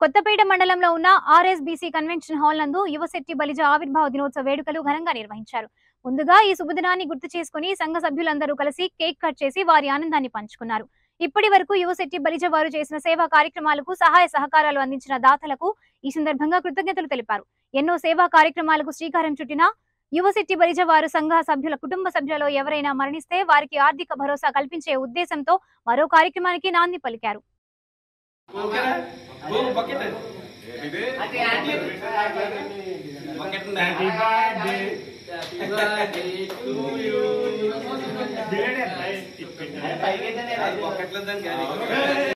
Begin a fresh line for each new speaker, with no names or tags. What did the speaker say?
కొత్తపేట మండలంలో ఉన్న ఆర్ఎస్బీసీ convention hall నందు యువశెట్టి బలిజ ఆవిర్భావ దినోత్సవ వేడుకలు ఘనంగా నిర్వహించారు ముందుగా ఈ శుభదినాన్ని గుర్తు చేసుకుని సంఘ సభ్యులందరూ కలిసి కేక్ కట్ చేసి వారి ఆనందాన్ని పంచుకున్నారు ఇప్పటి వరకు యువశెట్టి బలిజ వారు చేసిన సేవా కార్యక్రమాలకు సహాయ సహకారాలు అందించిన దాతలకు ఈ సందర్భంగా కృతజ్ఞతలు తెలిపారు ఎన్నో సేవా కార్యక్రమాలకు శ్రీకారం చుట్టిన యువశెట్టి బలిజ వారు సంఘ సభ్యుల కుటుంబ సభ్యులలో ఎవరైనా మరణిస్తే వారికి ఆర్థిక భరోసా కల్పించే ఉద్దేశంతో మరో కార్యక్రమానికి నాంది పలికారు
Happy birthday. Belated, right?
పైకి